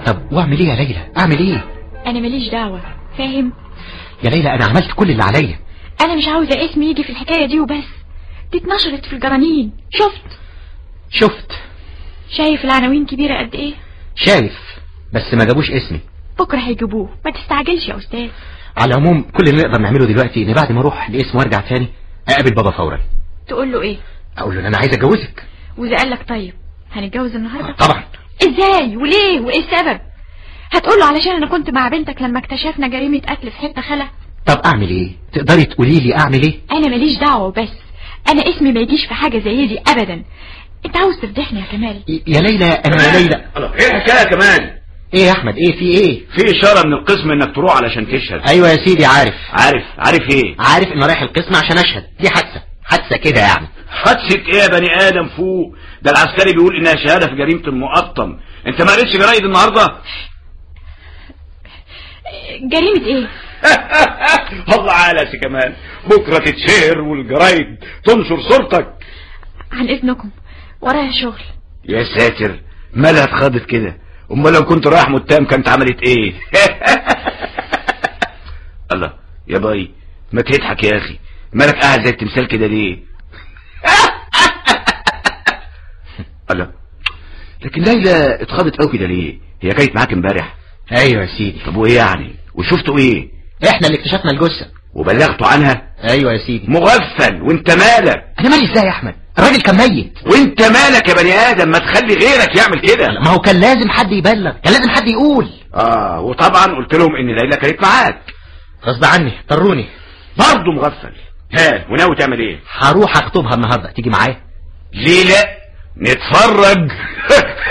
طب واعمل ايه يا ليلى اعمل ايه انا ماليش دعوة فاهم يا ليلى انا عملت كل اللي عليا انا مش عاوزة اسمي يجي في الحكاية دي وبس دي اتنشرت في الجرانين شفت شفت شايف العناوين كبيرة قد ايه شايف بس ما جابوش اسمي بكرة هيجيبوه ما تستعجلش يا استاذ على العموم كل اللي نقدر نعمله دلوقتي ان بعد ما اروح الاسم وارجع تاني اقابل بابا فورا تقول له ايه اقول له ان انا عايز اتجوزك واذا قال لك طيب هنتجوز النهاردة طبعا ازاي وليه وايه السبب هتقول له علشان انا كنت مع بنتك لما اكتشفنا جريمة قتل في حتة خلا طب اعمل ايه تقدري تقولي لي اعمل ايه انا ماليش دعوة بس انا اسمي ما يجيش في حاجة زي دي ابدا انت عاوز تفضحني يا كمال يا ليلى انا يا ليلى الله ايه الحكايه كمان ايه يا احمد ايه في ايه في اشاره من القسم انك تروح علشان تشهد ايوه يا سيدي عارف عارف عارف ايه عارف انه رايح القسم عشان اشهد دي حادثه حادثه كده يعني حادثه ايه يا بني ادم فوق ده العسكري بيقول انها شهاده في جريمه المقطم انت ما قريتش جرايد النهارده جريمة ايه الله عالسي كمان بكره تتشهر والجرايد تنشر صورتك عن اذنكم ورايا شغل يا ساتر مالها اتخضت كده امال لو كنت رايح متهم كانت عملت ايه الله يا باي ما تضحك يا اخي مالك قاعد زي التمثال كده ليه الله لكن ليلى اتخضت قوي كده ليه هي كانت معاك امبارح ايوه يا سيدي طب وايه يعني وشفتوا ايه احنا اللي اكتشفنا الجثه وبلغتوا عنها ايوه يا سيدي مغفل وانت مالك انا مالي ازاي يا احمد الراجل كان ميت وانت مالك يا بني ادم ما تخلي غيرك يعمل كده ما هو كان لازم حد يبلغ كان لازم حد يقول اه وطبعا قلت لهم ان ليلى كانت معاك غصب عني اضطروني برضه مغفل ها وناوي تعمل ايه هروح اخطبها النهارده تيجي معايا ليه لا نتفرج